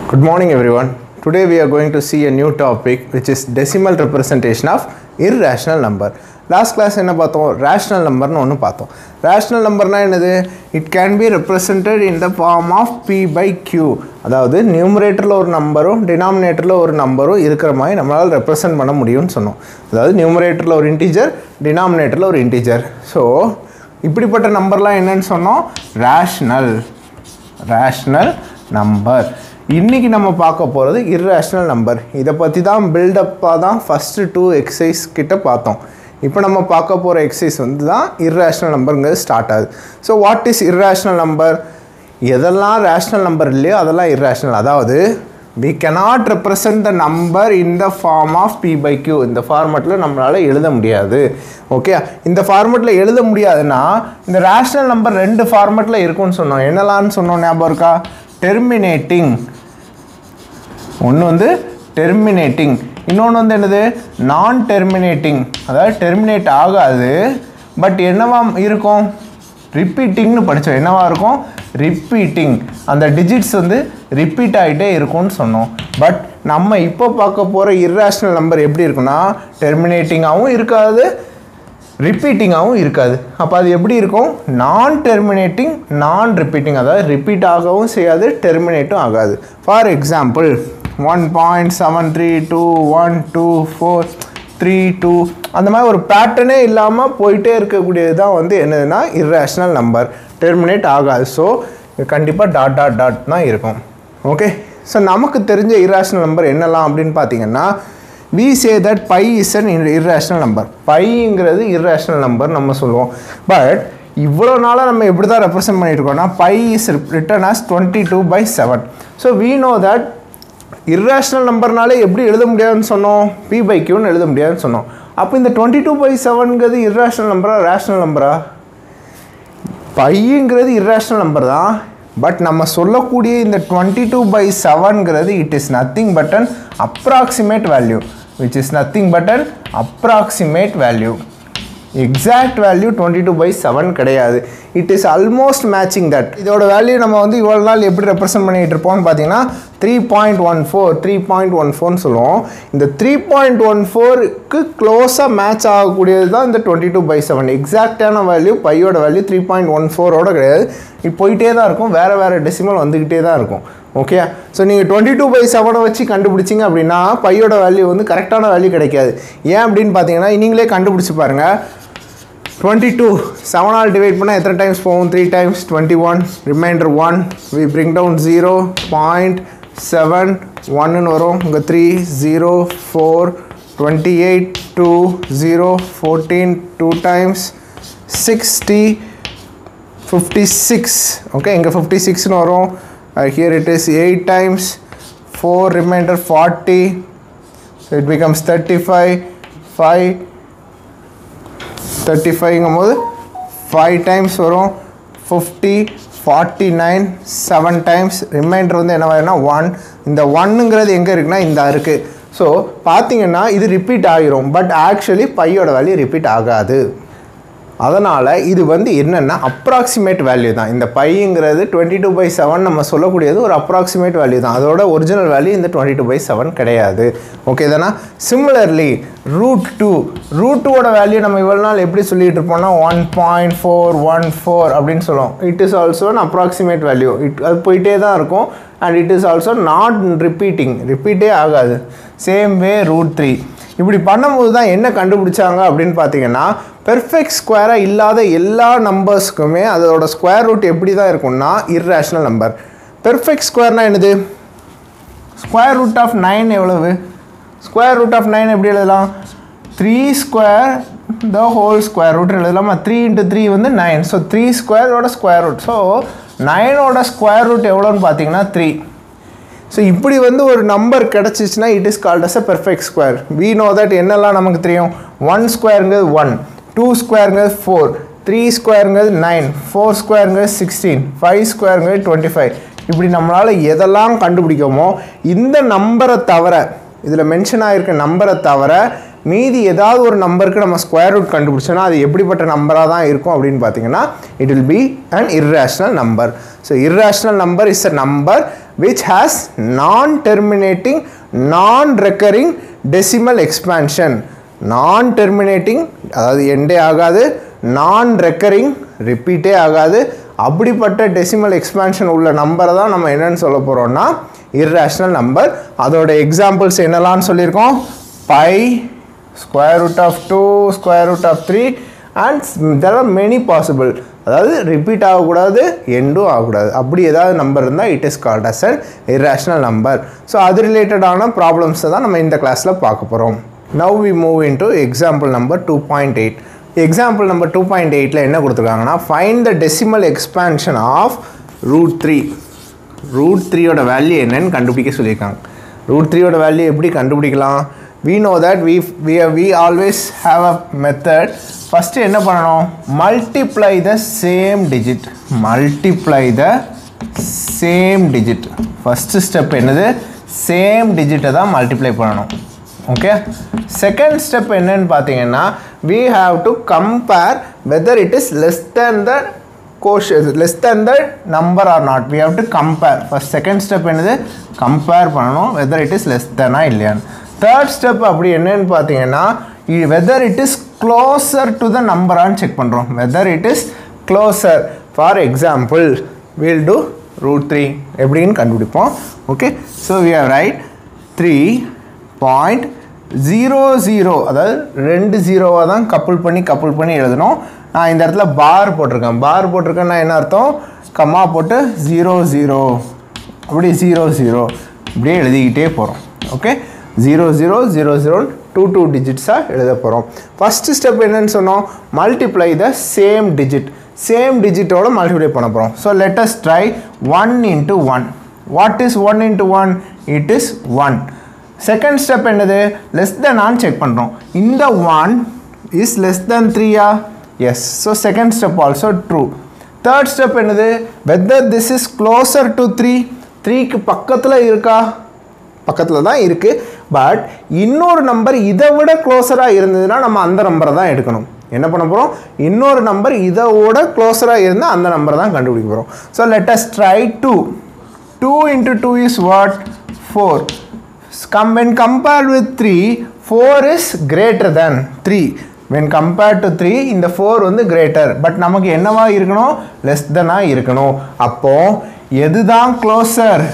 Good morning everyone. Today we are going to see a new topic which is decimal representation of irrational number. Last class என்ன பார்த்தோம் rational நம்பர்னு ஒன்று பார்த்தோம் rational நம்பர்னால் என்னது it can be represented in the form of P by Q அதாவது நியூமரேட்டரில் ஒரு நம்பரும் டினாமினேட்டரில் ஒரு நம்பரும் இருக்கிற மாதிரி நம்மளால் ரெப்ரசன்ட் பண்ண முடியும்னு சொன்னோம் அதாவது நியூமரேட்டரில் ஒரு இன்டீஜர் டினாமினேட்டரில் ஒரு இன்டீஜர் ஸோ இப்படிப்பட்ட நம்பர்லாம் என்னன்னு சொன்னோம் ரேஷ்னல் ரேஷ்னல் நம்பர் இன்றைக்கி நம்ம பார்க்க போகிறது இர்ரேஷ்னல் நம்பர் இதை பற்றி தான் பில்டப்பாக தான் ஃபஸ்ட்டு டூ எக்ஸசைஸ் கிட்ட பார்த்தோம் இப்போ நம்ம பார்க்க போகிற எக்ஸசைஸ் வந்து தான் இர்ரேஷ்னல் நம்பருங்கிறது ஸ்டார்ட் ஆகுது so what is irrational number எதெல்லாம் ரேஷ்னல் நம்பர் இல்லையோ அதெல்லாம் இர்ரேஷ்னல் அதாவது we cannot represent the number in the form of p by q இந்த ஃபார்மேட்டில் நம்மளால் எழுத முடியாது ஓகே இந்த ஃபார்மேட்டில் எழுத முடியாதுன்னா இந்த ரேஷ்னல் நம்பர் ரெண்டு ஃபார்மேட்டில் இருக்கும்னு சொன்னோம் என்னலான்னு சொன்னோம் ஞாபகம் இருக்கா டெர்மினேட்டிங் ஒன்று வந்து டெர்மினேட்டிங் இன்னொன்று வந்து என்னது நான் டெர்மினேட்டிங் அதாவது டெர்மினேட் ஆகாது பட் என்னவா இருக்கும் ரிப்பீட்டிங்னு படித்தோம் என்னவா இருக்கும் ரிப்பீட்டிங் அந்த டிஜிட்ஸ் வந்து ரிப்பீட் ஆகிட்டே இருக்கும்னு சொன்னோம் பட் நம்ம இப்போ பார்க்க போகிற இர்ரேஷ்னல் நம்பர் எப்படி இருக்குன்னா டெர்மினேட்டிங்காகவும் இருக்காது ரிப்பீட்டிங்காகவும் இருக்காது அப்போ அது எப்படி இருக்கும் நான் டெர்மினேட்டிங் நான் ரிப்பீட்டிங் அதாவது ரிப்பீட் ஆகவும் செய்யாது டெர்மினேட்டும் ஆகாது for example one point seven three two one two four three two அந்த மாதிரி ஒரு பேட்டர்னே இல்லாமல் போயிட்டே இருக்கக்கூடியது தான் வந்து என்னதுன்னா இர்ரேஷ்னல் நம்பர் டெர்மினேட் ஆகாது ஸோ கண்டிப்பாக டாட் டாட் டாட் தான் இருக்கும் ஓகே ஸோ நமக்கு தெரிஞ்ச இர்ரேஷ்னல் நம்பர் என்னெல்லாம் அப்படின்னு பார்த்தீங்கன்னா we say that pi is an irrational number பைங்கிறது இர்ரேஷ்னல் நம்பர் நம்ம சொல்லுவோம் பட் இவ்வளோ நாளாக நம்ம எப்படி தான் ரெப்ரசென்ட் பண்ணிட்டு இருக்கோம்னா pi is written as twenty two by seven so we know that irrational நம்பர்னாலே எப்படி எழுத முடியாதுன்னு சொன்னோம் பி பை கியூன்னு எழுத முடியாதுன்னு சொன்னோம் அப்போ இந்த டுவெண்ட்டி டூ பை செவன்கிறது இர்ரேஷ்னல் நம்பரா ரேஷ்னல் நம்பரா பையங்கிறது இர்ரேஷ்னல் நம்பர் தான் பட் நம்ம சொல்லக்கூடிய இந்த டுவெண்ட்டி டூ பை செவன்கிறது it is nothing but an approximate value which is nothing but an approximate value exact value twenty two by seven கிடையாது it is almost matching that இதோட value நம்ம வந்து இவ்வளோ நாள் எப்படி ரெப்ரசென்ட் பண்ணிகிட்டு இருப்போம்னு பார்த்தீங்கன்னா three point one four three point one ஃபோர்னு சொல்லுவோம் இந்த த்ரீ பாயிண்ட் ஒன் ஃபோருக்கு க்ளோஸாக மேட்ச் ஆகக்கூடியது தான் இந்த டுவெண்ட்டி டூ பை செவன் எக்ஸாக்டான வேல்யூ பையோட வேல்யூ த்ரீ பாயிண்ட் ஒன் ஃபோரோட கிடையாது இது போயிட்டே தான் இருக்கும் வேறு வேறு டெசிமல் வந்துக்கிட்டே தான் இருக்கும் ஓகே ஸோ நீங்கள் டுவெண்ட்டி டூ பை செவனை வச்சு கண்டுபிடிச்சிங்க அப்படின்னா பையோட வேல்யூ வந்து கரெக்டான வேல்யூ கிடைக்காது ஏன் அப்படின்னு பார்த்தீங்கன்னா நீங்களே கண்டுபிடிச்சி பாருங்கள் டுவெண்ட்டி டூ செவனால் டிவைட் பண்ணால் எத்தனை டைம்ஸ் போகும் three times twenty one remainder one we bring down zero point seven ஒன்னு வரும் இங்கே three zero four twenty eight two zero fourteen two times sixty fifty six okay இங்கே ஃபிஃப்டி சிக்ஸ்னு வரும் here it is eight times four remainder forty so it becomes thirty five five thirty ஃபைவ்ங்கும் போது five times வரும் fifty forty nine seven times remainder வந்து என்ன ஆயிருன்னா one இந்த ஒன்னுங்கிறது எங்கே இருக்குன்னா இந்த இருக்குது ஸோ பார்த்தீங்கன்னா இது ரிப்பீட் ஆகிரும் பட் ஆக்சுவலி பையோட வேல்யூ ரிப்பீட் ஆகாது அதனால் இது வந்து என்னென்னா அப்ராக்சிமேட் வேல்யூ தான் இந்த பைங்கிறது டுவெண்ட்டி டூ பை செவன் நம்ம சொல்லக்கூடியது ஒரு அப்ராக்சிமேட் வேல்யூ தான் அதோட ஒரிஜினல் வேல்யூ இந்த டுவெண்ட்டி டூ பை செவன் கிடையாது ஓகே தானே சிமிலர்லி ரூட் டூ ரூட் டூவோட வேல்யூ நம்ம இவ்வளோ நாள் எப்படி சொல்லிட்டு இருப்போம்னா one point four one four அப்படின்னு சொல்லுவோம் it is also an approximate value it அது போயிட்டே தான் இருக்கும் and it is also not repeating ரிப்பீட்டே ஆகாது சேம் வே ரூட் த்ரீ இப்படி பண்ணும்போது தான் என்ன கண்டுபிடிச்சாங்க அப்படின்னு பார்த்தீங்கன்னா பெர்ஃபெக்ட் ஸ்கொயராக இல்லாத எல்லா நம்பர்ஸ்க்குமே அதோட ஸ்கொயர் ரூட் எப்படி தான் இருக்கும்னா இர்ரேஷ்னல் நம்பர் பெர்ஃபெக்ட் ஸ்கொயர்னால் என்னது ஸ்கொயர் ரூட் ஆஃப் நைன் எவ்வளவு ஸ்கொயர் ரூட் ஆஃப் நைன் எப்படி எழுதலாம் three square the whole square root எழுதலாமா த்ரீ இன்ட்டு த்ரீ வந்து நைன் ஸோ த்ரீ ஸ்கொயரோட ஸ்கொயர் ரூட் ஸோ நைனோட ஸ்கொயர் ரூட் எவ்வளோன்னு பார்த்தீங்கன்னா த்ரீ ஸோ இப்படி வந்து ஒரு நம்பர் கிடச்சிச்சின்னா it is called as a perfect square we know that என்னெல்லாம் நமக்கு தெரியும் ஒன் ஸ்கொயருங்கிறது ஒன் டூ ஸ்கொயருங்கிறது ஃபோர் த்ரீ ஸ்கொயருங்கிறது நைன் ஃபோர் ஸ்கொயருங்கிறது சிக்ஸ்டீன் ஃபைவ் ஸ்கொயருங்கிறது டுவெண்ட்டி ஃபைவ் இப்படி நம்மளால் எதெல்லாம் கண்டுபிடிக்கமோ இந்த நம்பரை தவிர இதில் மென்ஷன் ஆகிருக்க நம்பரை தவிர மீதி ஏதாவது ஒரு நம்பருக்கு நம்ம ஸ்கொயர் ரூட் கண்டுபிடிச்சோன்னா அது எப்படிப்பட்ட நம்பராக தான் இருக்கும் அப்படின்னு பார்த்தீங்கன்னா it will be an irrational number so irrational number is a number which has non terminating non recurring decimal expansion non terminating அதாவது எண்டே ஆகாது நான் ரெக்கரிங் ரிப்பீட்டே ஆகாது அப்படிப்பட்ட டெசிமல் எக்ஸ்பான்ஷன் உள்ள நம்பரை தான் நம்ம என்னன்னு சொல்ல போகிறோம்னா இர்ரேஷ்னல் நம்பர் அதோட எக்ஸாம்பிள்ஸ் என்னெல்லாம்னு சொல்லியிருக்கோம் pi square root of two square root of three and there are many possible அதாவது ரிப்பீட் ஆகக்கூடாது எண்டும் ஆகக்கூடாது அப்படி ஏதாவது நம்பர் இருந்தால் it is called as an irrational number so அது ரிலேட்டடான ப்ராப்ளம்ஸை தான் நம்ம இந்த கிளாஸில் பார்க்க போகிறோம் now we move into example number two point eight example number two point எயிட்டில் என்ன கொடுத்துருக்காங்கன்னா find the decimal expansion of root three root த்ரீயோட வேல்யூ என்னன்னு கண்டுபிடிக்க சொல்லியிருக்காங்க ரூட் த்ரீயோட வேல்யூ எப்படி கண்டுபிடிக்கலாம் we know that we we we always have a method first என்ன பண்ணணும் multiply the same digit multiply the same digit first step என்னது same digit தான் multiply பண்ணணும் ஓகே செகண்ட் ஸ்டெப் என்னன்னு பார்த்தீங்கன்னா we have to compare whether it is less than the quotient less than the number or not we have to compare first second step என்னது compare பண்ணணும் whether it is less than ஆ இல்லையான்னு third step அப்படி என்னன்னு பார்த்தீங்கன்னா whether it is closer to the நம்பரான்னு check பண்ணுறோம் whether it is closer for example will two root three எப்படின்னு கண்டுபிடிப்போம் okay so we have write three point zero zero அதாவது ரெண்டு ஜீரோவாக தான் கப்புள் பண்ணி கப்புள் பண்ணி எழுதணும் நான் இந்த இடத்துல பார் போட்டிருக்கேன் பார் போட்டிருக்கேன்னா என்ன அர்த்தம் கம்மா போட்டு ஜீரோ ஜீரோ அப்படி ஜீரோ ஜீரோ இப்படியே எழுதிக்கிட்டே போகிறோம் okay zero zero zero zero two two டிஜிட்ஸாக எழுத போகிறோம் ஃபஸ்ட்டு ஸ்டெப் என்னன்னு சொன்னோம் multiply the same digit same டிஜிட்டோட மல்டிப்ளை பண்ண போகிறோம் so let's try one into one what is one into one it is one second step என்னது less than on check பண்ணுறோம் இந்த ஒன் இஸ் லெஸ் தென் த்ரீயா yes so second step also true third step என்னது whether this is closer to three த்ரீக்கு பக்கத்தில் இருக்கா பக்கத்தில் தான் இருக்குது பட் இன்னொரு நம்பர் இதை விட க்ளோஸராக இருந்ததுன்னா நம்ம அந்த நம்பரை தான் எடுக்கணும் என்ன பண்ண போகிறோம் இன்னொரு நம்பர் இதை விட க்ளோஸராக இருந்தால் அந்த நம்பரை தான் கண்டுபிடிக்க போகிறோம் so let us try two two into two is what four come when compared with three four is greater than three when compared to three இந்த ஃபோர் வந்து கிரேட்டர் பட் நமக்கு என்னவா இருக்கணும் லெஸ் தெனாக இருக்கணும் அப்போது எது தான் closer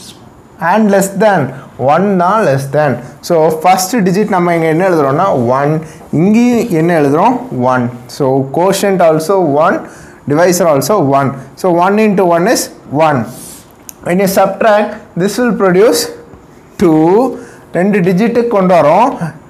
and less than one தான் less than so first digit நம்ம இங்கே என்ன எழுதுகிறோம்னா ஒன் இங்கேயும் என்ன எழுதுகிறோம் one so quotient also one divisor also one so one into one is one when you subtract this will produce 2 ரெண்டு டிஜிட்டுக்கு கொண்டு வரோம்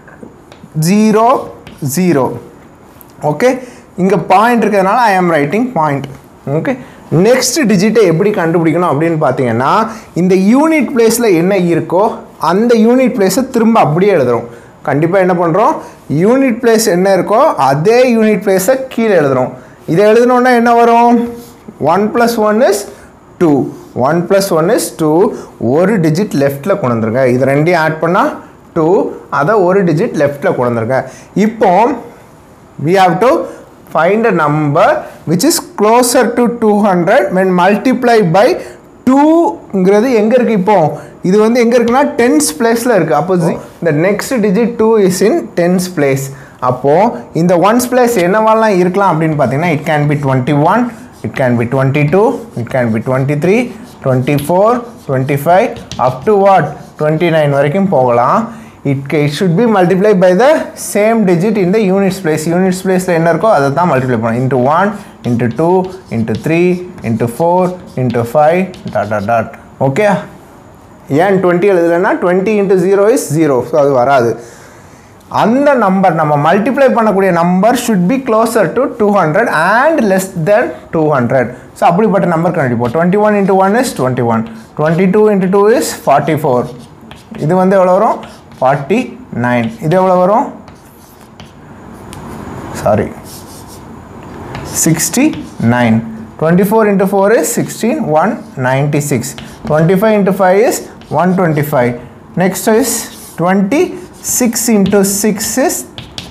ஜீரோ ஜீரோ ஓகே இங்கே பாயிண்ட் இருக்கிறதுனால I am writing point okay next டிஜிட்டை எப்படி கண்டுபிடிக்கணும் அப்படின்னு பார்த்தீங்கன்னா இந்த யூனிட் பிளேஸில் என்ன இருக்கோ அந்த யூனிட் பிளேஸை திரும்ப அப்படியே எழுதுறோம் கண்டிப்பாக என்ன பண்ணுறோம் யூனிட் பிளேஸ் என்ன இருக்கோ அதே யூனிட் பிளேஸை கீழே எழுதுறோம் இதை எழுதணுன்னா என்ன வரும் one plus one is two one plus one is two ஒரு டிஜிட் லெஃப்ட்டில் கொண்டு வந்துருங்க இது ரெண்டையும் ஆட் பண்ணால் டூ அதை ஒரு டிஜிட் லெஃப்ட்டில் கொண்டு வந்துருங்க இப்போ we have to find a number which is closer to 200 when multiplied by 2ங்கிறது எங்கே இருக்குது இப்போ இது வந்து எங்கே இருக்குன்னா டென்ஸ் பிளேஸில் இருக்குது அப்போ இந்த next digit two is in tens place அப்போது இந்த ஒன்ஸ் பிளேஸ் என்னவாலாம் இருக்கலாம் அப்படின்னு பார்த்தீங்கன்னா it can be twenty one it can be twenty two it can be twenty three twenty four twenty five up to what twenty nine வரைக்கும் போகலாம் it it should be multiply by the same digit இந்த units place units பிளேஸில் என்ன இருக்கோ அதை தான் multiply பண்ணணும் into one into two into three into four into five dot dot dot okay ஏன் டுவெண்ட்டி எழுதலைன்னா twenty into zero is zero so அது வராது அந்த நம்பர் நம்ம மல்டிப்ளை பண்ணக்கூடிய number should be closer to two hundred and less than two hundred so அப்படிப்பட்ட number கண்டிப்போம் twenty one into one is twenty one twenty two into two is forty four இது வந்து எவ்வளோ வரும் ஃபார்ட்டி நைன் இது எவ்வளோ வரும் sorry sixty nine twenty four into four is sixteen one ninety six twenty five into five is one twenty five next is 26 into 6 is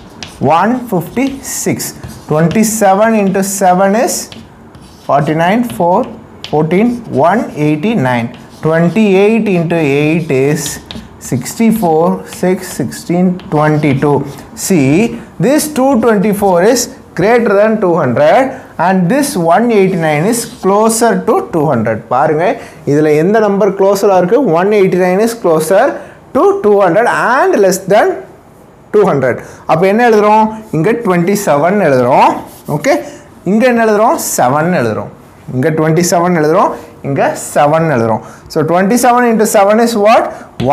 156 27 into 7 is 49 4 14 189 28 into 8 is 64 6 16 22 see this 224 is greater than 200 and this 189 is closer to 200 பாருங்க இதில் எந்த number க்ளோஸராக இருக்குது 189 is closer to 200 and less than 200 அப்போ என்ன எழுதுகிறோம் இங்கே 27 எழுதுகிறோம் okay இங்கே என்ன எழுதுகிறோம் 7 எழுதுகிறோம் இங்கே 27 எழுதுகிறோம் இங்கே 7 எழுதுகிறோம் so 27 into 7 is what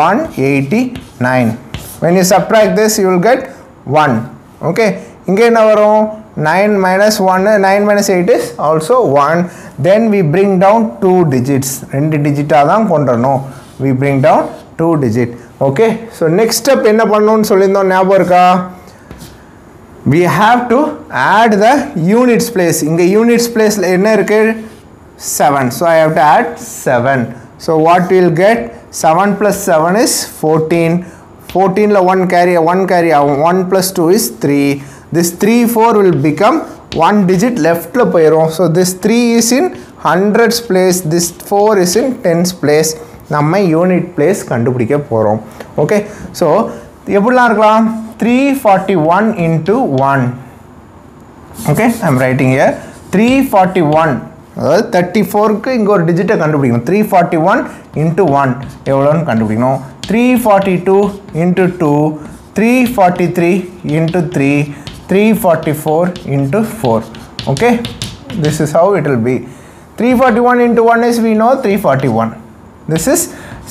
189 when you subtract this you will get 1 okay இங்கே என்ன வரும் 9 minus 1 9 minus 8 is also 1 then we bring down 2 digits ரெண்டு டிஜிட்டாக தான் கொண்டு வரணும் we bring down 2 digit okay so next step என்ன பண்ணணும்னு சொல்லியிருந்தோம் ஞாபகம் இருக்கா we have to add the units place இங்க units placeல என்ன இருக்கு 7 so I have to add 7 so what we'll get 7 plus 7 is 14 14ல 1 carry 1 carry ஆகும் 1 plus 2 is 3 this 3 4 will become 1 digit leftல போயிரும் so this 3 is in hundreds place this 4 is in tens place நம்ம unit place கண்டுபிடிக்க போகிறோம் okay so எப்படிலாம் இருக்கலாம் three forty one into one okay I'm writing here three forty one அதாவது thirty ஃபோருக்கு இங்கே ஒரு டிஜிட்டை கண்டுபிடிக்கணும் three forty one into one எவ்வளோன்னு கண்டுபிடிக்கணும் three forty two into two three forty three into three three forty four into four okay this is how it will be three forty one into one is we know three forty one this is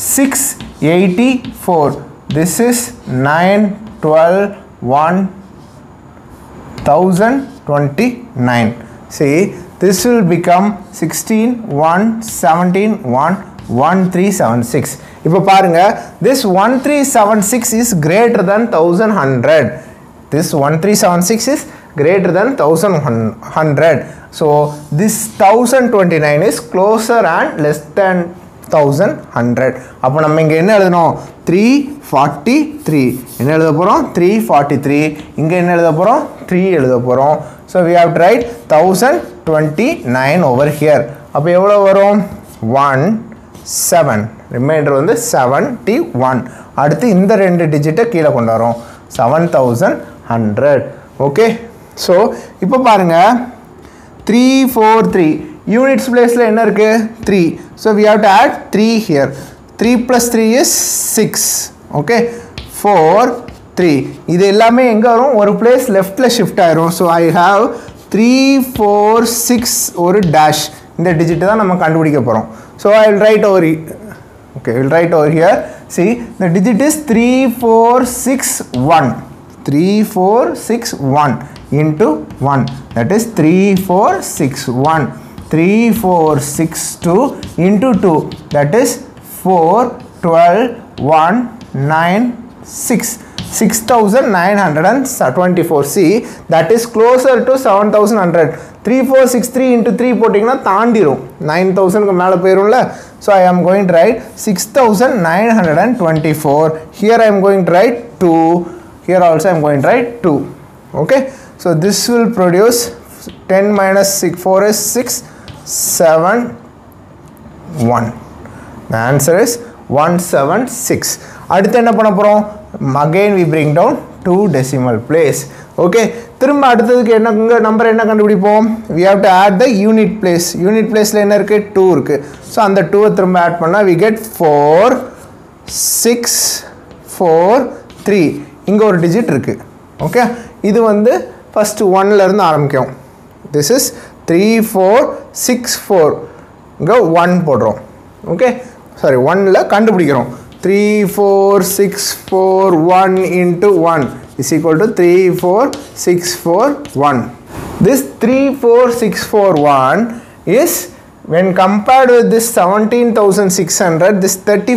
684 this is 9 12 1 1029 see this will become 16 1 17 1 1376 இப்போ பாருங்க this 1376 is greater than 1100 this 1376 is greater than 1100 so this 1029 is closer and less than thousand hundred அப்போ நம்ம இங்கே என்ன எழுதணும் three forty three என்ன எழுத போகிறோம் த்ரீ ஃபார்ட்டி த்ரீ இங்கே என்ன எழுத போகிறோம் த்ரீ எழுத போகிறோம் so we have to write thousand twenty nine over here அப்போ எவ்வளோ வரும் ஒன் செவன் ரிமைண்டர் வந்து செவன்ட்டி ஒன் அடுத்து இந்த ரெண்டு டிஜிட்டை கீழே கொண்டு வரோம் seven thousand hundred okay so இப்போ பாருங்கள் த்ரீ ஃபோர் த்ரீ யூனிட்ஸ் பிளேஸில் என்ன இருக்குது three so we have to add three here three plus three is six okay four three இது எல்லாமே எங்கே வரும் ஒரு பிளேஸ் லெஃப்டில் ஷிஃப்ட் ஆயிரும் so I have three four six ஒரு டேஷ் இந்த டிஜிட்டை தான் நம்ம கண்டுபிடிக்க போகிறோம் so I will write over okay we'll write over here see the digit is 3461 3461 into 1 that is 3461 3462 into 2 that is 4 12 1 9 6 6924 see that is closer to 7100 3463 into 3 போட்டிங்கன்னா தாண்டிரும் 9000க்கு மேலே போயிரும்ல so I am going to write 6924 here I am going to write 2 here also I am going to write 2 okay so this will produce 10 minus 6 4 is 6 7 1 the answer is 176 அடுத்து என்ன பண்ண போகிறோம் again we bring down two decimal place okay திரும்ப அடுத்ததுக்கு என்ன இங்கே number என்ன கண்டுபிடிப்போம் we have to add the unit place unit placeல என்ன இருக்குது டூ இருக்குது ஸோ அந்த டூவை திரும்ப ஆட் பண்ணால் we get four six four three இங்கே ஒரு டிஜிட் இருக்குது ஓகே இது வந்து ஃபஸ்ட்டு ஒன்லேருந்து ஆரம்பிக்கும் this is three four six four இங்கே ஒன் போடுறோம் ஓகே சாரி ஒன்னில் கண்டுபிடிக்கிறோம் three four six four one into one is equal to three four six four one this three four six four one is when compared with this 17600 this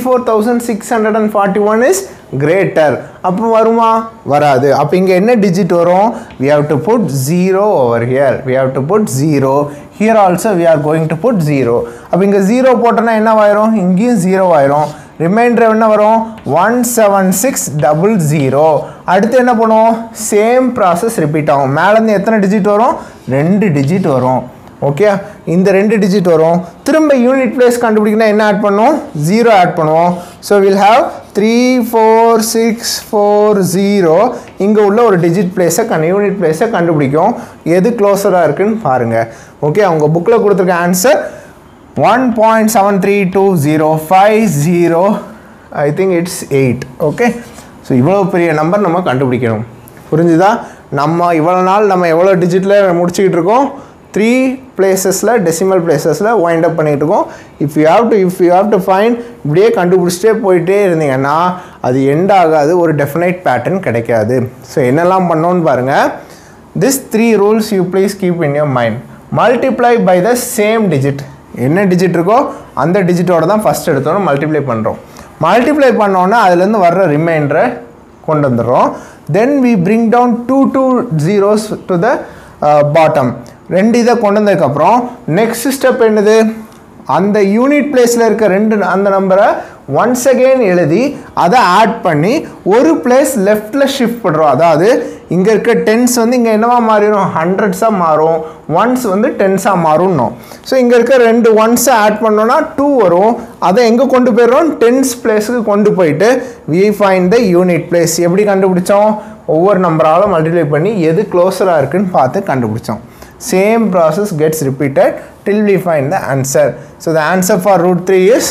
34641 is greater அப்போ வருமா வராது அப்போ இங்கே என்ன digit வரும் we have to put 0 over here we have to put 0 here also we are going to put 0 அப்போ இங்கே 0 போட்டோன்னா என்ன ஆயிரும் இங்கேயும் 0 ஆயிரும் ரிமைண்டர் என்ன வரும் one seven six double zero அடுத்து என்ன பண்ணுவோம் சேம் ப்ராசஸ் ரிப்பீட் ஆகும் மேலேருந்து எத்தனை டிஜிட் வரும் ரெண்டு டிஜிட் வரும் ஓகே இந்த ரெண்டு டிஜிட் வரும் திரும்ப யூனிட் பிளேஸ் கண்டுபிடிக்கணும் என்ன ஆட் பண்ணுவோம் ஜீரோ ஆட் பண்ணுவோம் so will have three four six four zero இங்கே உள்ள ஒரு டிஜிட் பிளேஸை கண் யூனிட் பிளேஸை கண்டுபிடிக்கும் எது க்ளோஸராக இருக்குன்னு பாருங்கள் ஓகே அவங்க புக்கில் கொடுத்துருக்க answer one point seven three two zero five zero I think it's eight okay so இவ்வளோ பெரிய நம்பர் நம்ம கண்டுபிடிக்கணும் புரிஞ்சுதா நம்ம இவ்வளோ நாள் நம்ம எவ்வளோ டிஜிட்டில் முடிச்சுக்கிட்டு இருக்கோம் த்ரீ பிளேசஸில் டெசிமல் பிளேசஸில் வைண்ட் அப் பண்ணிகிட்டு இருக்கோம் if you have to if you have to find இப்படியே கண்டுபிடிச்சிட்டே போயிட்டே இருந்தீங்கன்னா அது எண்ட் ஆகாது ஒரு டெஃபினைட் பேட்டர்ன் கிடைக்காது ஸோ என்னெல்லாம் பண்ணோன்னு பாருங்கள் this three rules you please keep in your mind multiply by the same digit என்ன டிஜிட் இருக்கோ அந்த டிஜிட்டோட தான் ஃபஸ்ட் எடுத்தோன்னு மல்டிப்ளை பண்ணுறோம் மல்டிப்ளை பண்ணோன்னே அதுலேருந்து வர்ற ரிமைண்டரை கொண்டு வந்துடுறோம் then we bring down two two zeros to the bottom ரெண்டு இதை கொண்டு வந்ததுக்கப்புறம் நெக்ஸ்ட் ஸ்டெப் என்னது அந்த யூனிட் பிளேஸில் இருக்க ரெண்டு அந்த நம்பரை ஒன்ஸ் அகெயின் எழுதி அதை ஆட் பண்ணி ஒரு பிளேஸ் லெஃப்டில் ஷிஃப்ட் பண்ணுறோம் அதாவது இங்கே இருக்க டென்ஸ் வந்து இங்கே என்னவா மாறிடும் ஹண்ட்ரட்ஸாக மாறும் ஒன்ஸ் வந்து டென்ஸாக மாறும்னோம் ஸோ இங்கே இருக்க ரெண்டு ஒன்ஸை ஆட் பண்ணோன்னா டூ வரும் அதை எங்கே கொண்டு போயிடுறோம் டென்ஸ் பிளேஸுக்கு கொண்டு போயிட்டு we find the unit place எப்படி கண்டுபிடிச்சோம் ஒவ்வொரு நம்பரால் மல்டிப்ளை பண்ணி எது க்ளோஸராக இருக்குன்னு பார்த்து கண்டுபிடிச்சோம் same process gets repeated till we find the answer. So the answer for root 3 is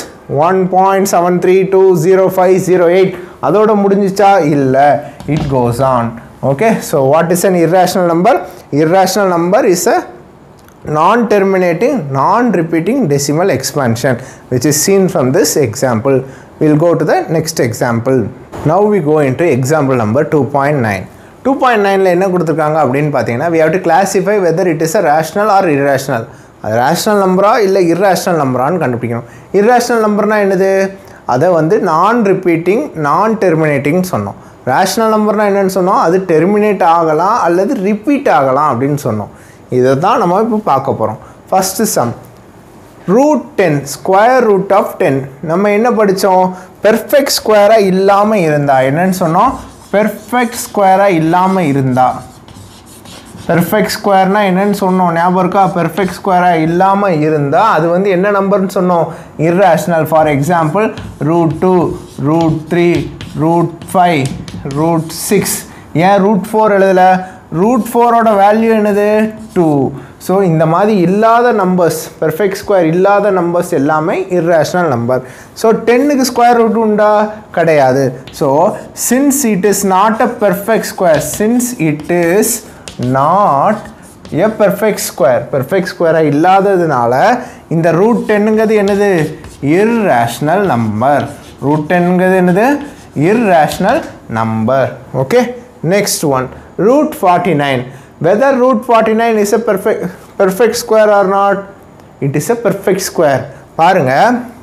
1.732058 அதோட முடிஞ்சிச்சா இல்லை it goes on okay so what is an irrational number irrational number is a non-terminating non-repeating decimal expansion which is seen from this example we'll go to the next example now we go into example number 2.9 two point நைனில் என்ன கொடுத்துருக்காங்க அப்படின்னு பார்த்தீங்கன்னா we have to classify whether it is a rational or irrational அது rational நம்பரா இல்லை irrational நம்பரான்னு கண்டுபிடிக்கணும் irrational நம்பர்னால் என்னது அதை வந்து நான் ரிப்பீட்டிங் நான் டெர்மினேட்டிங் சொன்னோம் ரேஷ்னல் நம்பர்னால் என்னென்னு சொன்னோம் அது டெர்மினேட் ஆகலாம் அல்லது ரிப்பீட் ஆகலாம் அப்படின்னு சொன்னோம் இதை தான் நம்ம இப்போ பார்க்க போகிறோம் first sum root ten square root of ten நம்ம என்ன படித்தோம் பெர்ஃபெக்ட் ஸ்கொயராக இல்லாமல் இருந்தா என்னன்னு சொன்னோம் பெர்ஃபெக்ட் ஸ்கொயராக இல்லாமல் இருந்தா பெர்ஃபெக்ட் ஸ்கொயர்னால் என்னன்னு சொன்னோம் ஞாபகம் இருக்கா பெர்ஃபெக்ட் ஸ்கொயராக இல்லாமல் இருந்தால் அது வந்து என்ன நம்பர்னு சொன்னோம் irrational for example root two root three root five root six ஏன் ரூட் ஃபோர் எழுதலை ரூட் ஃபோரோட வேல்யூ என்னது டூ ஸோ இந்த மாதிரி இல்லாத நம்பர்ஸ் பெர்ஃபெக்ட் ஸ்கொயர் இல்லாத நம்பர்ஸ் எல்லாமே இர்ரேஷ்னல் நம்பர் ஸோ டென்னுக்கு ஸ்கொயர் ரூட் உண்டா கிடையாது so since it is not a perfect square since it is not a perfect square perfect ஸ்கொயராக இல்லாததுனால இந்த ரூட் டென்னுங்கிறது என்னது இர்ரேஷ்னல் நம்பர் ரூட் டென்னுங்கிறது என்னது irrational number okay next one root 49 whether root 49 is a perfect perfect square or not it is a perfect square பாருங்க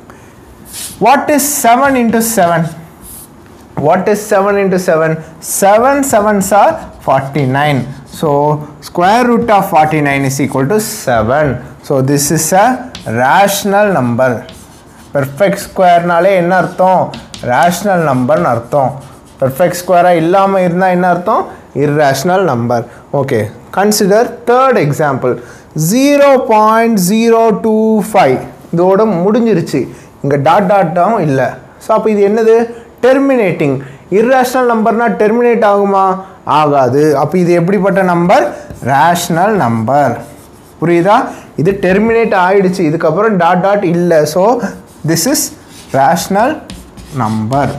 what is 7 into 7 what is 7 into 7 7 sevens are 49 so square root of 49 is equal to 7 so this is a rational number perfect square நாலே என்ன அர்த்தம் rational number அர்த்தம் perfect square இல்லாமல் இருந்தால் என்ன அர்த்தம் irrational number okay consider third example 0.025 இதோட முடிஞ்சிருச்சு இங்கே டாட் டாட்டாவும் இல்லை ஸோ அப்போ இது என்னது டெர்மினேட்டிங் இர்ரேஷ்னல் நம்பர்னால் டெர்மினேட் ஆகுமா ஆகாது அப்போ இது எப்படிப்பட்ட நம்பர் ரேஷ்னல் நம்பர் புரியுதா இது டெர்மினேட் ஆயிடுச்சு இதுக்கப்புறம் டாட் டாட் இல்லை so this is rational number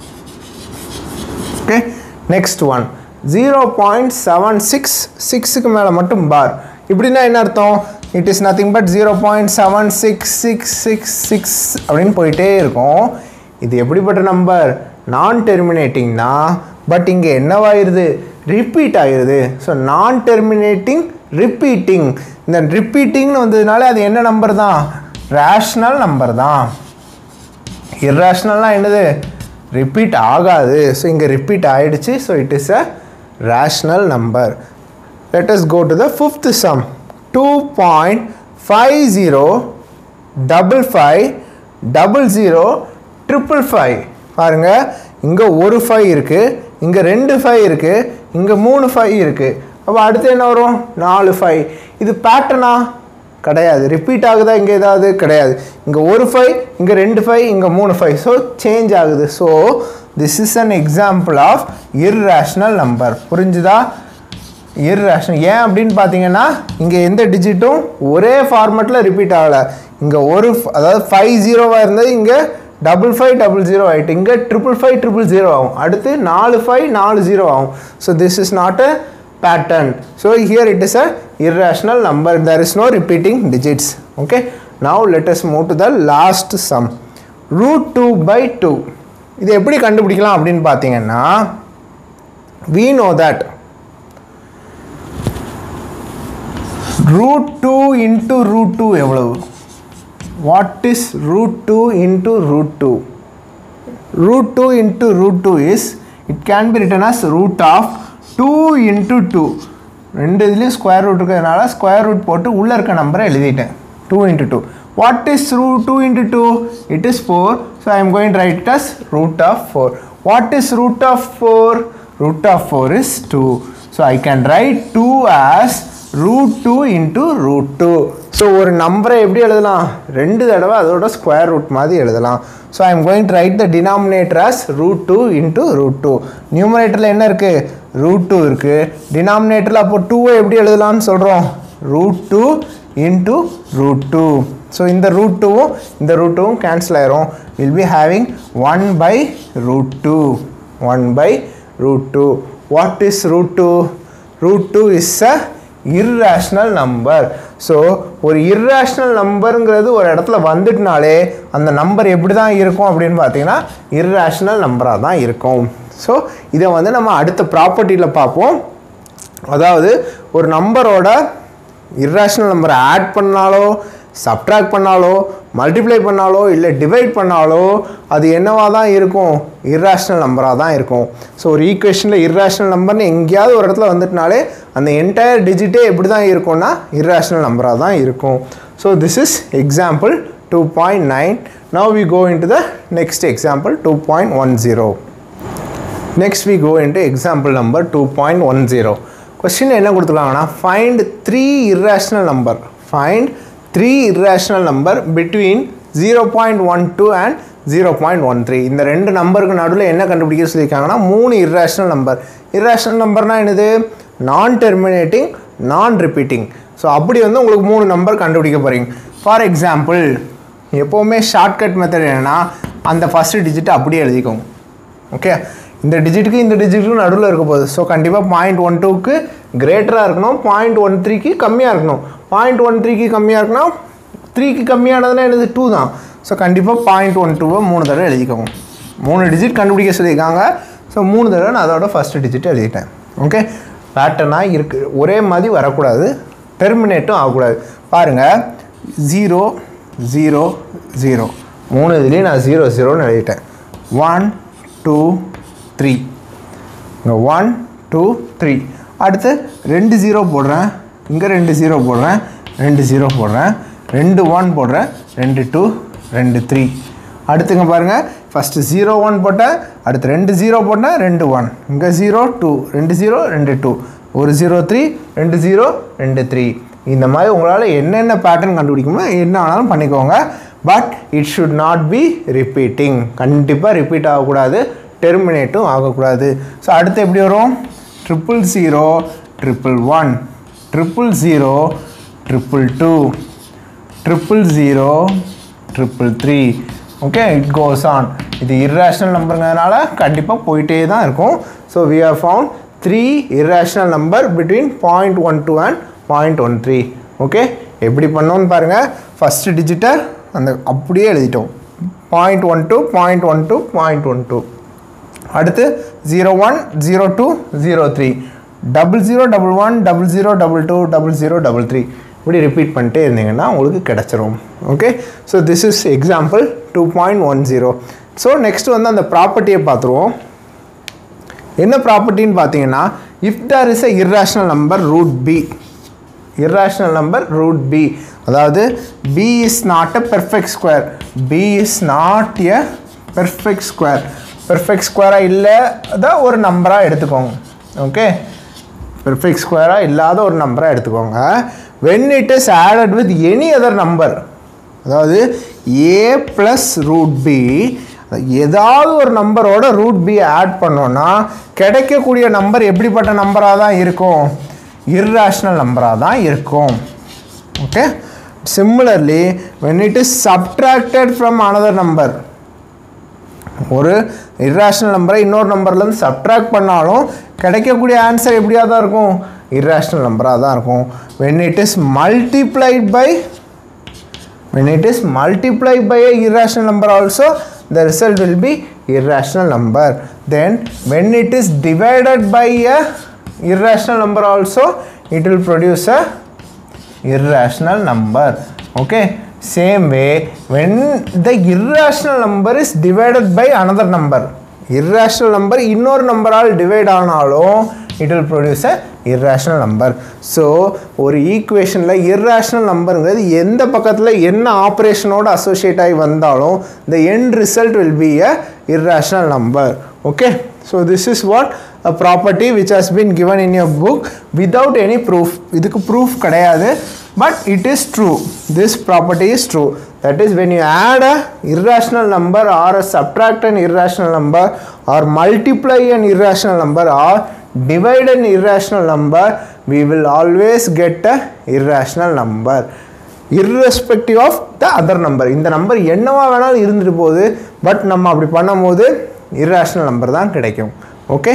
okay next one zero point seven six சிக்ஸுக்கு மேலே மட்டும் பார் இப்படின்னா என்ன அர்த்தம் it is nothing but zero point seven six six six six அப்படின்னு போயிட்டே இருக்கும் இது எப்படிப்பட்ட நம்பர் நான் டெர்மினேட்டிங்னா பட் இங்கே என்னவாயிருது ரிப்பீட் ஆகிருது ஸோ நான் டெர்மினேட்டிங் ரிப்பீட்டிங் இந்த ரிப்பீட்டிங்னு வந்ததுனால அது என்ன நம்பர் தான் ரேஷ்னல் நம்பர் தான் இர்ரேஷ்னல்னால் என்னது ரிப்பீட் ஆகாது ஸோ இங்கே ரிப்பீட் ஆகிடுச்சு so it is a rational number let us go to the fifth sum two point five zero double five double zero triple five பாருங்கள் இங்கே ஒரு ஃபைவ் இருக்குது இங்கே ரெண்டு ஃபைவ் இருக்குது இங்கே மூணு ஃபைவ் இருக்குது அப்போ அடுத்து என்ன வரும் நாலு ஃபைவ் இது பேட்டர்னா கிடையாது ரிப்பீட் ஆகுதா இங்கே ஏதாவது கிடையாது இங்கே ஒரு ஃபைவ் இங்கே ரெண்டு ஃபைவ் இங்கே மூணு ஃபைவ் ஸோ சேஞ்ச் ஆகுது so this is an example of irrational number புரிஞ்சுதா இர்ரேஷனல் ஏன் அப்படின்னு பார்த்தீங்கன்னா இங்கே எந்த டிஜிட்டும் ஒரே ஃபார்மேட்டில் ரிப்பீட் ஆகலை இங்கே ஒரு f- அதாவது ஃபைவ் ஜீரோவாக இருந்தது இங்கே டபுள் ஃபைவ் டபுள் ஜீரோ ஆகிட்டு இங்கே ட்ரிபிள் ஃபைவ் ட்ரிபிள் ஜீரோ ஆகும் அடுத்து நாலு ஃபைவ் நாலு ஜீரோ ஆகும் so this is not a pattern so here it is a irrational number there is no repeating digits okay now let us move to the last sum root 2 by 2 இது எப்படி கண்டுபிடிக்கலாம் அப்படின்னு பார்த்தீங்கன்னா we know that root 2 into root 2 எவ்வளவு what is root 2 into root 2 root 2 into root 2 is it can be written as root of 2 into 2 ரெண்டு இதுலேயும் square root இருக்கிறதுனால square root போட்டு உள்ளே இருக்க நம்பரை எழுதிட்டேன் two into two what is root two into two it is four so I am going write it as root of four what is root of four root of 4 is 2 so I can write 2 as root 2 into root 2 so ஒரு நம்பரை எப்படி எழுதலாம் ரெண்டு தடவை அதோட square root மாதிரி எழுதலாம் so I am going to write the denominator as root two into root two நியூமரேட்டரில் என்ன இருக்குது ரூட் டூ இருக்குது டினாமினேட்டரில் அப்போ டூவை எப்படி எழுதலாம்னு சொல்கிறோம் root two into root two so இந்த ரூட் டூவும் இந்த ரூட் டூவும் கேன்சல் ஆயிரும் will be having one by root two one by root 2 what is root 2 root 2 is a irrational number so ஒரு irrational நம்பருங்கிறது ஒரு இடத்துல வந்துட்டுனாலே அந்த நம்பர் எப்படி தான் இருக்கும் அப்படின்னு பார்த்தீங்கன்னா irrational நம்பராக தான் இருக்கும் ஸோ இதை வந்து நம்ம அடுத்த ப்ராப்பர்ட்டியில் பார்ப்போம் அதாவது ஒரு நம்பரோட irrational நம்பரை ஆட் பண்ணாலோ சப்ட்ராக்ட் பண்ணாலோ மல்டிப்ளை பண்ணாலோ இல்லை டிவைட் பண்ணாலோ அது என்னவா தான் இருக்கும் இர்ராஷ்னல் நம்பராக தான் இருக்கும் ஸோ ஒரு ஈக்குவேஷனில் இர்ராஷ்னல் நம்பர்னு எங்கேயாவது ஒரு இடத்துல வந்துட்டுனாலே அந்த என்டையர் டிஜிட்டே எப்படி தான் இருக்கும்னா இர்ராஷ்னல் நம்பராக தான் இருக்கும் so this is example two point nine now we go in to the next example two point one zero next we go into example number two point one zero question என்ன கொடுத்துருக்காங்கன்னா find three irrational number find three irrational number between zero point one two and zero point one three இந்த ரெண்டு நம்பருக்கு நடுவில் என்ன கண்டுபிடிக்க சொல்லியிருக்காங்கன்னா மூணு irrational நம்பர் irrational நம்பர்னால் என்னது நான் டெர்மினேட்டிங் நான் ரிப்பீட்டிங் ஸோ அப்படி வந்து உங்களுக்கு மூணு நம்பர் கண்டுபிடிக்க போகிறீங்க ஃபார் எக்ஸாம்பிள் எப்போவுமே ஷார்ட்கட் மெத்தட் என்னென்னா அந்த ஃபஸ்ட்டு டிஜிட் அப்படியே எழுதிக்கோங்க ஓகே இந்த டிஜிட்டுக்கு இந்த டிஜிட்டுக்கு நடுவில் இருக்க போகுது ஸோ கண்டிப்பாக பாயிண்ட் ஒன் டூக்கு கிரேட்டராக இருக்கணும் பாயிண்ட் ஒன் த்ரீக்கு கம்மியாக இருக்கணும் பாயிண்ட் ஒன் த்ரீக்கு கம்மியாக இருக்குன்னா த்ரீக்கு கம்மியானதுன்னா என்னது டூ தான் ஸோ கண்டிப்பாக பாயிண்ட் ஒன் டூவை மூணு தடவை எழுதிக்கோங்க மூணு டிஜிட் கண்டுபிடிக்க சொல்லியிருக்காங்க ஸோ மூணு தடவை நான் அதோட ஃபஸ்ட்டு டிஜிட் எழுதிட்டேன் ஓகே பேட்டர்னாக இருக்குது ஒரே மாதிரி வரக்கூடாது டெர்மினேட்டும் ஆகக்கூடாது பாருங்கள் ஜீரோ ஜீரோ ஜீரோ மூணு இதுலேயும் நான் ஜீரோ ஜீரோன்னு எழுதிட்டேன் ஒன் டூ த்ரீ இங்கே ஒன் டூ த்ரீ அடுத்து ரெண்டு ஜீரோ போடுறேன் இங்கே ரெண்டு ஜீரோ போடுறேன் ரெண்டு ஜீரோ போடுறேன் ரெண்டு ஒன் போடுறேன் ரெண்டு டூ ரெண்டு த்ரீ அடுத்துங்க பாருங்கள் ஃபஸ்ட்டு ஜீரோ ஒன் போட்டேன் அடுத்து ரெண்டு ஜீரோ போட்டேன் ரெண்டு ஒன் இங்கே ஜீரோ டூ ரெண்டு ஜீரோ ரெண்டு டூ ஒரு ஜீரோ த்ரீ ரெண்டு ஜீரோ ரெண்டு த்ரீ இந்த மாதிரி உங்களால் என்னென்ன பேட்டர்ன் கண்டுபிடிக்குமோ என்ன வேணாலும் பண்ணிக்கோங்க but it should not be repeating கண்டிப்பாக ரிப்பீட் ஆகக்கூடாது டெர்மினேட்டும் ஆகக்கூடாது ஸோ அடுத்து எப்படி வரும் triple zero triple one triple zero triple two triple zero triple three okay it goes on இது irrational நம்பருங்கிறதுனால கண்டிப்பாக போயிட்டே தான் இருக்கும் so we have found three irrational number between point one two and point one three okay எப்படி பண்ணோன்னு பாருங்கள் first டிஜிட்டை அந்த அப்படியே எழுதிட்டோம் point one two point one two point one two அடுத்து zero one zero two zero three double zero double one double zero double two double zero double three இப்படி repeat பண்ணிட்டே இருந்தீங்கன்னா உங்களுக்கு கிடச்சிரும் okay so this is example two point one zero so next வந்து அந்த ப்ராப்பர்ட்டியை பார்த்துருவோம் என்ன ப்ராப்பர்ட்டின்னு பார்த்தீங்கன்னா if there is a irrational number root b irrational number root b அதாவது b is not a perfect square b is not a perfect square perfect ஸ்கொயராக இல்லை தான் ஒரு நம்பராக எடுத்துக்கோங்க ஓகே பெர்ஃபெக்ட் ஸ்கொயராக இல்லாத ஒரு நம்பராக எடுத்துக்கோங்க when it is added with any other number அதாவது ஏ ப்ளஸ் ரூட் பி ஏதாவது ஒரு நம்பரோட ரூட் பி ஆட் பண்ணோன்னா கிடைக்கக்கூடிய நம்பர் எப்படிப்பட்ட நம்பராக தான் இருக்கும் இர்ரேஷ்னல் நம்பராக தான் இருக்கும் okay similarly when it is subtracted from another number ஒரு இர்ரேஷ்னல் நம்பரை இன்னொரு நம்பர்லேருந்து சப்ட்ராக்ட் பண்ணாலும் கிடைக்கக்கூடிய ஆன்சர் எப்படியா தான் இருக்கும் இர்ரேஷ்னல் நம்பராக தான் இருக்கும் when it is multiplied by when it is multiplied by a irrational number also the result will be irrational number then when it is divided by a irrational number also it will produce a irrational number okay same way when the irrational number is divided by another number irrational number இன்னொரு நம்பரால் divide ஆனாலும் it will produce a irrational number so ஒரு ஈக்குவேஷனில் irrational நம்பருங்கிறது எந்த பக்கத்தில் என்ன ஆப்ரேஷனோட associate ஆகி வந்தாலும் the end result will be a irrational number okay so this is what a property which has been given in your book without any proof இதுக்கு proof கிடையாது but it is true this property is true that is when you add a irrational number or a subtract an irrational number or multiply an irrational number or divide an irrational number we will always get a irrational number irrespective of the other number இந்த number என்னவா வேணாலும் இருந்துட்டு போகுது but நம்ம அப்படி பண்ணும்போது irrational number தான் கிடைக்கும் okay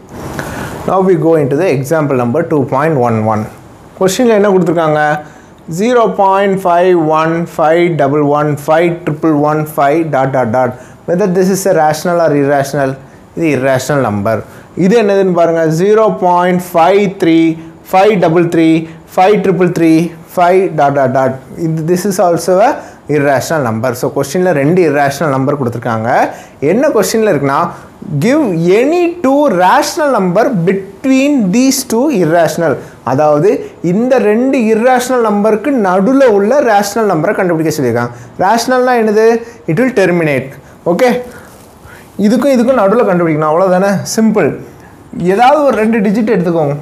now we go into the example number 2.11 கொஷினில் என்ன கொடுத்துருக்காங்க zero point five one five double one five triple one five dot dot dot whether this is a rational or irrational இது irrational number இது என்னதுன்னு பாருங்கள் zero point five three five double three five triple three five dot dot dot இது this is also a irrational number so கொஸ்டினில் ரெண்டு irrational number கொடுத்துருக்காங்க என்ன கொஸ்டினில் இருக்குன்னா give any two rational number between these two irrational அதாவது இந்த ரெண்டு irrational நம்பருக்கு நடுவில் உள்ள ரேஷ்னல் நம்பரை கண்டுபிடிக்க சொல்லியிருக்காங்க ரேஷ்னல்னால் என்னது இட் வில் டெர்மினேட் ஓகே இதுக்கும் இதுக்கும் நடுவில் கண்டுபிடிக்கணும் அவ்வளோதானே சிம்பிள் ஏதாவது ஒரு ரெண்டு டிஜிட் எடுத்துக்கோங்க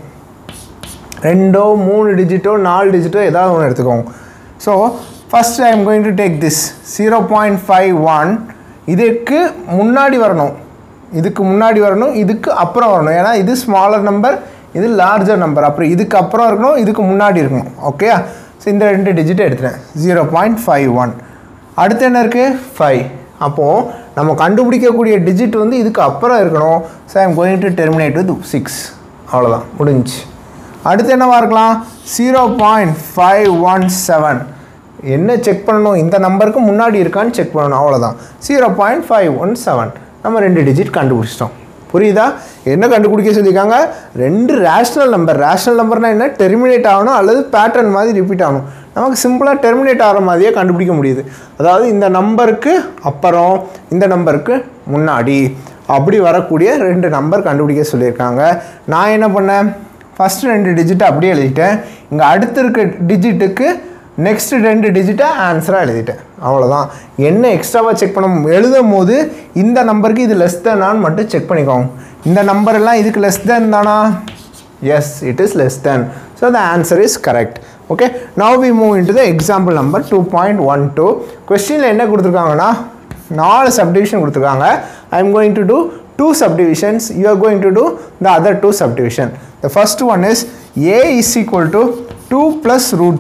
ரெண்டோ மூணு டிஜிட்டோ நாலு டிஜிட்டோ ஏதாவது ஒன்று எடுத்துக்கோங்க so first I am going to take this zero point five one இதுக்கு முன்னாடி வரணும் இதுக்கு முன்னாடி வரணும் இதுக்கு அப்புறம் வரணும் ஏன்னா இது ஸ்மாலர் நம்பர் இது லார்ஜர் நம்பர் அப்புறம் இதுக்கு அப்புறம் இருக்கணும் இதுக்கு முன்னாடி இருக்கணும் ஓகே ஸோ இந்த ரெண்டு டிஜிட் எடுத்துட்டேன் ஜீரோ பாயிண்ட் ஃபைவ் ஒன் அடுத்து என்ன இருக்குது ஃபைவ் அப்போது நம்ம கண்டுபிடிக்கக்கூடிய டிஜிட் வந்து இதுக்கு அப்புறம் இருக்கணும் so I am going to terminate with six அவ்வளோதான் முடிஞ்சு அடுத்து என்னவா இருக்கலாம் zero point five one seven என்ன செக் பண்ணணும் இந்த நம்பருக்கு முன்னாடி இருக்கான்னு செக் பண்ணணும் அவ்வளோதான் zero point five one seven நம்ம ரெண்டு டிஜிட் கண்டுபிடிச்சிட்டோம் புரியுதா என்ன கண்டுபிடிக்க சொல்லியிருக்காங்க ரெண்டு ரேஷ்னல் நம்பர் ரேஷ்னல் நம்பர்னால் என்ன டெர்மினேட் ஆகணும் அல்லது பேட்டர்ன் மாதிரி ரிப்பீட் ஆகணும் நமக்கு சிம்பிளாக டெர்மினேட் ஆகிற மாதிரியே கண்டுபிடிக்க முடியுது அதாவது இந்த நம்பருக்கு அப்புறம் இந்த நம்பருக்கு முன்னாடி அப்படி வரக்கூடிய ரெண்டு நம்பர் கண்டுபிடிக்க சொல்லியிருக்காங்க நான் என்ன பண்ணேன் ஃபஸ்ட்டு ரெண்டு டிஜிட்டை அப்படியே எழுதிட்டேன் இங்கே அடுத்து இருக்க டிஜிட்டுக்கு நெக்ஸ்ட் ரெண்டு டிஜிட்டை ஆன்சராக எழுதிட்டேன் அவ்வளோதான் என்ன எக்ஸ்ட்ராவாக செக் பண்ண எழுதும் போது இந்த நம்பருக்கு இது லெஸ் தேனான்னு மட்டும் செக் பண்ணிக்கோங்க இந்த நம்பர் எல்லாம் இதுக்கு லெஸ் தேன் தானா yes it is less than so the answer is correct okay now we move into the example number two point one two கொஸ்டினில் என்ன கொடுத்துருக்காங்கன்னா நாலு சப்டிவிஷன் கொடுத்துருக்காங்க I am going to do two subdivisions you are going to do the other two subdivision the first one is a is equal to 2 plus root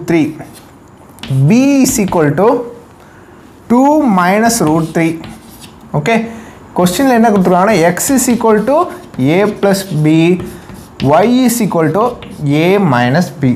3 b is equal to 2 minus root 3 okay கொஸ்டினில் என்ன கொடுத்துருக்காங்கன்னா x is equal to a plus b y is equal to a minus b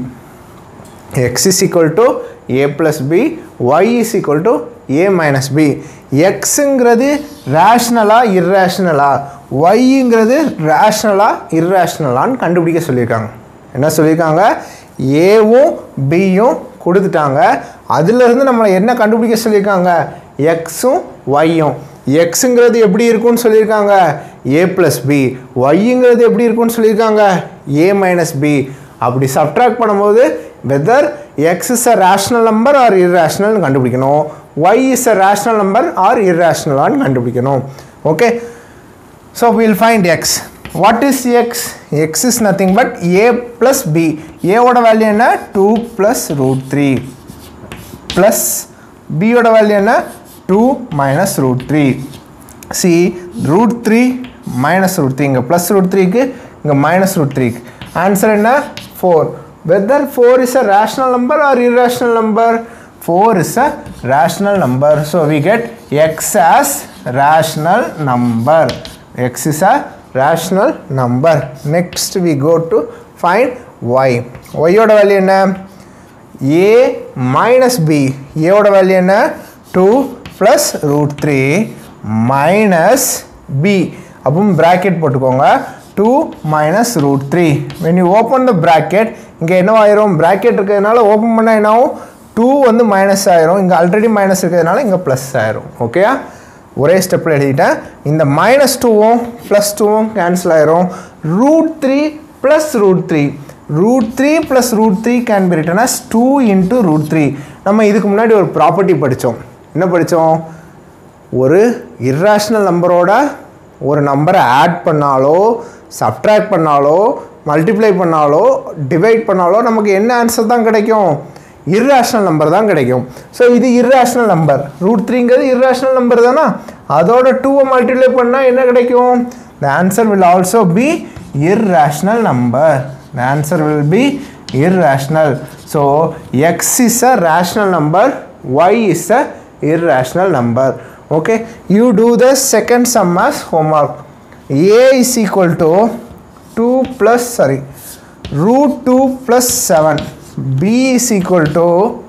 x is equal to a plus b y is equal to a minus b எக்ஸுங்கிறது ரேஷ்னலா இர்ரேஷ்னலா ஒய்ங்கிறது ரேஷ்னலா இர்ரேஷ்னலான்னு கண்டுபிடிக்க சொல்லியிருக்காங்க என்ன சொல்லியிருக்காங்க ஏவும் பியும் கொடுத்துட்டாங்க அதுலேருந்து நம்மளை என்ன கண்டுபிடிக்க சொல்லியிருக்காங்க எக்ஸும் ஒய்யும் எக்ஸுங்கிறது எப்படி இருக்கும்னு சொல்லியிருக்காங்க ஏ ப்ளஸ் பி ஒய்ங்கிறது எப்படி இருக்கும்னு சொல்லியிருக்காங்க ஏ மைனஸ் பி அப்படி சப்ட்ராக்ட் பண்ணும்போது whether x is a rational number or இர்ரேஷ்னல்னு கண்டுபிடிக்கணும் y is a rational number or irrational ஆன்னு கண்டுபிடிக்கணும் okay so will find x what is x x is nothing but a plus b ஏவோட value என்ன two plus root three plus பியோட value என்ன two minus root three see root three minus root three இங்கே plus root த்ரீக்கு இங்கே minus root த்ரீக்கு answer என்ன four whether four is a rational number or irrational number four is a rational number so we get x as rational number x is a rational number next we go to find y y ஓட value என்ன a minus b a ஓட value என்ன 2 plus root 3 minus b அப்போ bracket போட்டுக்கோங்க 2 minus root 3 when you open the bracket இங்கே என்னவாயிரும் bracket இருக்கிறதுனால open பண்ணால் என்ன ஆகும் 2 வந்து மைனஸ் ஆயிரும் இங்கே ஆல்ரெடி மைனஸ் இருக்கிறதுனால இங்கே ப்ளஸ் ஆயிரும் ஓகேயா ஒரே ஸ்டெப்பில் எழுதிட்டேன் இந்த மைனஸ் டூவும் ப்ளஸ் டூவும் கேன்சல் ஆயிரும் root three plus root three root three plus root three can be written as two into root three நம்ம இதுக்கு முன்னாடி ஒரு ப்ராப்பர்ட்டி படித்தோம் என்ன படித்தோம் ஒரு இர்ராஷ்னல் நம்பரோட ஒரு நம்பரை ஆட் பண்ணாலோ சப்ட்ராக்ட் பண்ணாலோ மல்டிப்ளை பண்ணாலோ டிவைட் பண்ணாலோ நமக்கு என்ன ஆன்சர் தான் கிடைக்கும் இர்ராஷ்னல் நம்பர் தான் கிடைக்கும் ஸோ இது இர்ராஷ்னல் நம்பர் ரூட் த்ரீங்கிறது இர்ராஷ்னல் நம்பர் தானே அதோட டூவை மல்டிப்ளை பண்ணால் என்ன கிடைக்கும் the answer will also be irrational number the answer will be irrational so x is a rational number y is a irrational number okay you do the second sum as homework a is equal to 2 plus sorry root 2 plus 7 b is equal to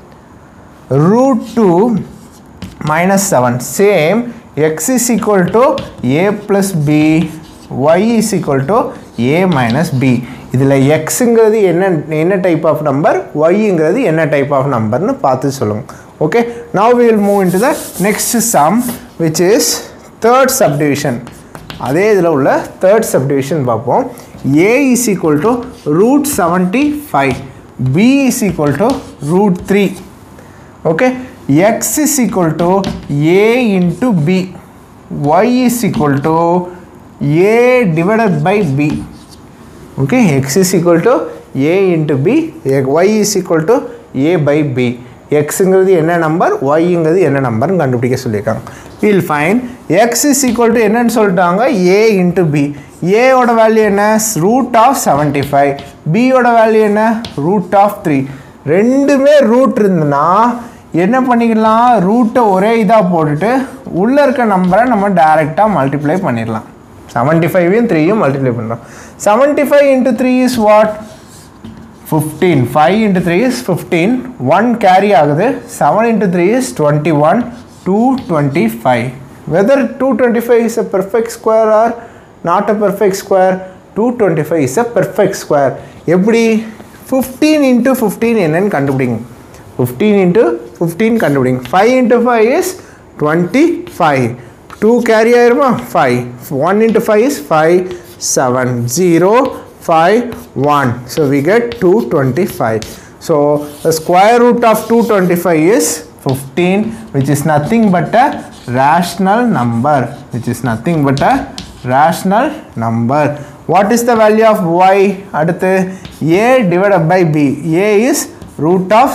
root 2 minus 7 same x is equal to a plus b y is equal to a minus b இதில் எக்ஸுங்கிறது என்ன என்ன type of number ஒய்ங்கிறது என்ன type of நம்பர்னு பார்த்து சொல்லுங்கள் okay now we will move in to the next sum which is third subdivision அதே இதில் உள்ள தேர்ட் சப்டிவிஷன் பார்ப்போம் a is equal to root seventy five b is equal to root three okay x is equal to a into b y is equal to a divided by b okay x is equal to a into b y is equal to a by b எக்ஸுங்கிறது என்ன நம்பர் ஒய்ங்கிறது என்ன நம்பர்னு கண்டுபிடிக்க சொல்லியிருக்காங்க will find x is equal to என்னன்னு சொல்லிட்டாங்க ஏ இன்ட்டு பி ஏயோட வேல்யூ என்ன ரூட் ஆஃப் செவன்ட்டி ஃபைவ் பியோட வேல்யூ என்ன ரூட் ஆஃப் த்ரீ ரெண்டுமே ரூட் இருந்துன்னா என்ன பண்ணிக்கலாம் ரூட்டை ஒரே இதாக போட்டுட்டு உள்ளே இருக்க நம்பரை நம்ம டைரெக்டாக மல்டிப்ளை பண்ணிடலாம் செவன்ட்டி ஃபைவையும் த்ரீயும் மல்டிப்ளை பண்ணுறோம் seventy five into three is what fifteen five into three is fifteen one carry ஆகுது seven into three is twenty one two twenty five whether two twenty five is a perfect square or not a perfect square two twenty five is a perfect square எப்படி fifteen into fifteen என்னன்னு கண்டுபிடிங்க fifteen into fifteen கண்டுபிடிங்க five into five is twenty five two carry ஆயிருமா five one into five is five seven zero five one so we get two twenty five so the square root of two twenty five is fifteen which is nothing but a rational number which is nothing but a rational number what is the value of y அடுத்து a divided by b a is root of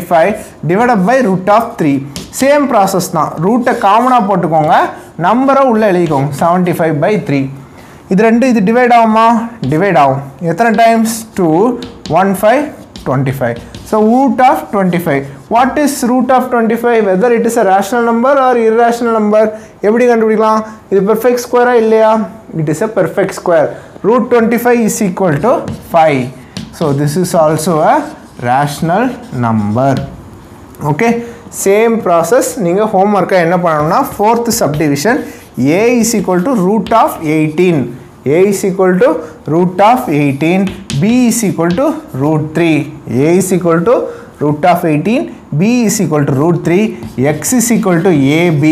75 divided by root of 3 same process தான் ரூட்டை காமனாக போட்டுக்கோங்க நம்பரை உள்ளே எழுதிக்கோங்க 75 by 3 இது ரெண்டு இது டிவைட் ஆகுமா டிவைட் ஆகும் எத்தனை times two one five twenty five so root of twenty five what is root of twenty five whether it is a rational number or irrational number எப்படி கண்டுபிடிக்கலாம் இது பெர்ஃபெக்ட் ஸ்கொயரா இல்லையா it is a perfect square root twenty five is equal to five so this is also a rational number okay same process நீங்கள் ஹோம்ஒர்க்காக என்ன பண்ணணும்னா fourth subdivision a is equal to root of eighteen a is equal to root of 18 b is equal to root 3 a is equal to root of 18 b is equal to root 3 x is equal to ab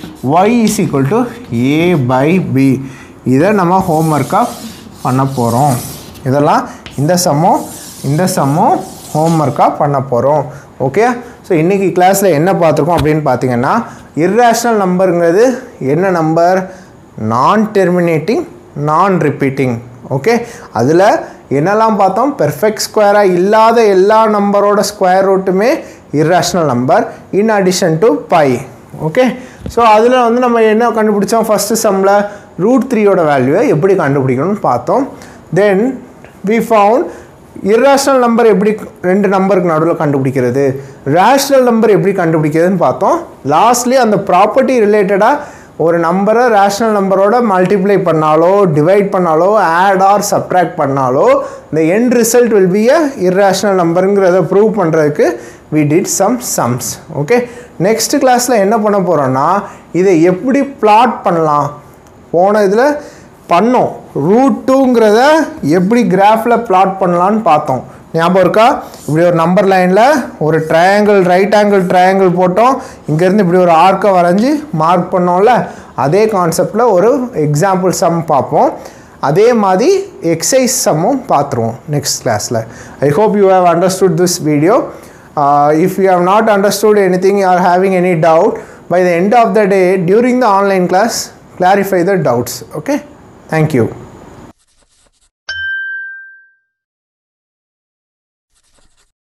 y is equal to a by b இதை நம்ம ஹோம்ஒர்க்காக பண்ண போகிறோம் இதெல்லாம் இந்த சம்மும் இந்த சம்மும் ஹோம்ஒர்க்காக பண்ண போகிறோம் okay so இன்றைக்கி கிளாஸில் என்ன பார்த்துருக்கோம் அப்படின்னு பார்த்தீங்கன்னா இர்ரேஷ்னல் நம்பருங்கிறது என்ன நம்பர் நான் டெர்மினேட்டிங் நான் ரிப்பீட்டிங் ஓகே அதில் என்னெல்லாம் பார்த்தோம் பெர்ஃபெக்ட் ஸ்கொயராக இல்லாத எல்லா நம்பரோட ஸ்கொயர் ரூட்டுமே irrational number in addition to pi okay so அதில் வந்து நம்ம என்ன கண்டுபிடிச்சோம் ஃபஸ்ட்டு சம்மில் ரூட் த்ரீயோட வேல்யூவை எப்படி கண்டுபிடிக்கணும்னு பார்த்தோம் then we found irrational number எப்படி ரெண்டு நம்பருக்கு நடுவில் கண்டுபிடிக்கிறது ரேஷ்னல் நம்பர் எப்படி கண்டுபிடிக்கிறதுன்னு பார்த்தோம் லாஸ்ட்லி அந்த ப்ராப்பர்ட்டி ரிலேட்டடாக ஒரு நம்பரை ரேஷ்னல் நம்பரோட மல்டிப்ளை பண்ணாலோ டிவைட் பண்ணாலோ ஆட் ஆர் சப்ட்ராக்ட் பண்ணாலோ இந்த end result will be a irrational நம்பருங்கிறத ப்ரூவ் பண்ணுறதுக்கு we did some sums okay next கிளாஸில் என்ன பண்ண போகிறோன்னா இதை எப்படி பிளாட் பண்ணலாம் போன இதில் பண்ணோம் ரூட் டூங்கிறத எப்படி கிராஃபில் பிளாட் பண்ணலான்னு பார்த்தோம் ஞாபகம் இருக்கா இப்படி ஒரு நம்பர் லைனில் ஒரு ட்ரையாங்கிள் ரைட் ஆங்கிள் ட்ரையாங்கிள் போட்டோம் இங்கேருந்து இப்படி ஒரு ஆர்க்கை வரைஞ்சி மார்க் பண்ணோம்ல அதே கான்செப்டில் ஒரு எக்ஸாம்பிள் சம் பார்ப்போம் அதே மாதிரி எக்ஸசைஸ் சம்மும் பார்த்துருவோம் நெக்ஸ்ட் கிளாஸில் I hope you have understood this video if you have not understood any thing you are having any doubt by the end of the day during the online class clarify the doubts okay thank you